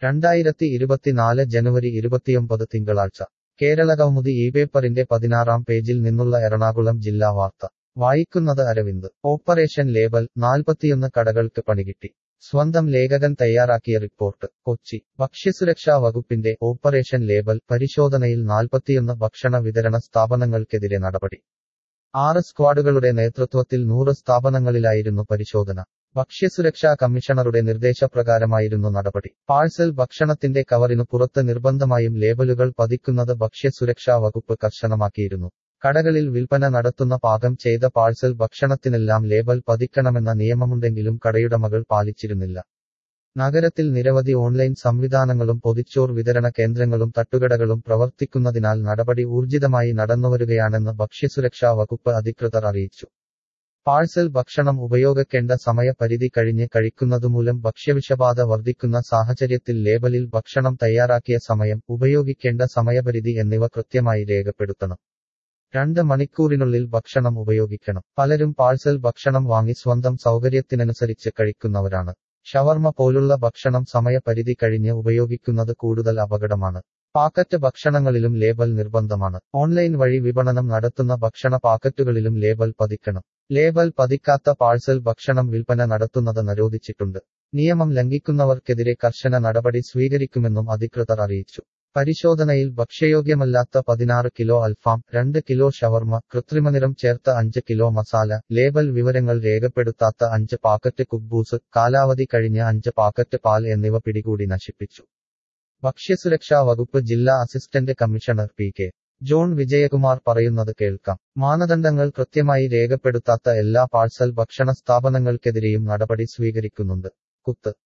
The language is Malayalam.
രണ്ടായിരത്തി ഇരുപത്തിനാല് ജനുവരി ഇരുപത്തിയൊമ്പത് തിങ്കളാഴ്ച കേരളകൗമുദി ഈ പേപ്പറിന്റെ പതിനാറാം പേജിൽ നിന്നുള്ള എറണാകുളം ജില്ലാ വാർത്ത വായിക്കുന്നത് അരവിന്ദ് ഓപ്പറേഷൻ ലേബൽ നാൽപ്പത്തിയൊന്ന് കടകൾക്ക് പണികിട്ടി സ്വന്തം ലേഖകൻ തയ്യാറാക്കിയ റിപ്പോർട്ട് കൊച്ചി ഭക്ഷ്യസുരക്ഷാ വകുപ്പിന്റെ ഓപ്പറേഷൻ ലേബൽ പരിശോധനയിൽ നാൽപ്പത്തിയൊന്ന് ഭക്ഷണ വിതരണ സ്ഥാപനങ്ങൾക്കെതിരെ നടപടി ആറ് സ്ക്വാഡുകളുടെ നേതൃത്വത്തിൽ നൂറ് സ്ഥാപനങ്ങളിലായിരുന്നു പരിശോധന ഭക്ഷ്യസുരക്ഷാ കമ്മീഷണറുടെ നിർദ്ദേശപ്രകാരമായിരുന്നു നടപടി പാഴ്സൽ ഭക്ഷണത്തിന്റെ കവറിനു പുറത്ത് നിർബന്ധമായും ലേബലുകൾ പതിക്കുന്നത് ഭക്ഷ്യസുരക്ഷാ വകുപ്പ് കർശനമാക്കിയിരുന്നു കടകളിൽ വിൽപ്പന നടത്തുന്ന പാകം ചെയ്ത പാഴ്സൽ ഭക്ഷണത്തിനെല്ലാം ലേബൽ പതിക്കണമെന്ന നിയമമുണ്ടെങ്കിലും കടയുടമകൾ പാലിച്ചിരുന്നില്ല നഗരത്തിൽ നിരവധി ഓൺലൈൻ സംവിധാനങ്ങളും പൊതിച്ചോർ വിതരണ കേന്ദ്രങ്ങളും തട്ടുകടകളും പ്രവർത്തിക്കുന്നതിനാൽ നടപടി ഊർജിതമായി നടന്നുവരികയാണെന്ന് ഭക്ഷ്യസുരക്ഷാ വകുപ്പ് അധികൃതർ അറിയിച്ചു പാഴ്സൽ ഭക്ഷണം ഉപയോഗിക്കേണ്ട സമയപരിധി കഴിഞ്ഞ് കഴിക്കുന്നതുമൂലം ഭക്ഷ്യവിഷബാധ വർദ്ധിക്കുന്ന സാഹചര്യത്തിൽ ലേബലിൽ ഭക്ഷണം തയ്യാറാക്കിയ സമയം ഉപയോഗിക്കേണ്ട സമയപരിധി എന്നിവ കൃത്യമായി രേഖപ്പെടുത്തണം രണ്ട് മണിക്കൂറിനുള്ളിൽ ഭക്ഷണം ഉപയോഗിക്കണം പലരും പാഴ്സൽ ഭക്ഷണം വാങ്ങി സ്വന്തം സൗകര്യത്തിനനുസരിച്ച് കഴിക്കുന്നവരാണ് ഷവർമ പോലുള്ള ഭക്ഷണം സമയപരിധി കഴിഞ്ഞ് ഉപയോഗിക്കുന്നത് കൂടുതൽ അപകടമാണ് പാക്കറ്റ് ഭക്ഷണങ്ങളിലും ലേബൽ നിർബന്ധമാണ് ഓൺലൈൻ വഴി വിപണനം നടത്തുന്ന ഭക്ഷണ പാക്കറ്റുകളിലും ലേബൽ പതിക്കണം ലേബൽ പതിക്കാത്ത പാഴ്സൽ ഭക്ഷണം വിൽപ്പന നടത്തുന്നത് നിരോധിച്ചിട്ടുണ്ട് നിയമം ലംഘിക്കുന്നവർക്കെതിരെ കർശന നടപടി സ്വീകരിക്കുമെന്നും അധികൃതർ അറിയിച്ചു പരിശോധനയിൽ ഭക്ഷ്യയോഗ്യമല്ലാത്ത പതിനാറ് കിലോ അൽഫാം രണ്ട് കിലോ ഷവർമ കൃത്രിമനിറം ചേർത്ത അഞ്ച് കിലോ മസാല ലേബൽ വിവരങ്ങൾ രേഖപ്പെടുത്താത്ത അഞ്ച് പാക്കറ്റ് കുക്ബൂസ് കാലാവധി കഴിഞ്ഞ അഞ്ച് പാക്കറ്റ് പാൽ എന്നിവ പിടികൂടി നശിപ്പിച്ചു ഭക്ഷ്യസുരക്ഷാ വകുപ്പ് ജില്ലാ assistant commissioner P K John Vijayakumar പറയുന്നത് കേൾക്കാം മാനദണ്ഡങ്ങൾ കൃത്യമായി രേഖപ്പെടുത്താത്ത എല്ലാ പാഴ്സൽ ഭക്ഷണ സ്ഥാപനങ്ങൾക്കെതിരെയും നടപടി സ്വീകരിക്കുന്നുണ്ട് കുത്ത്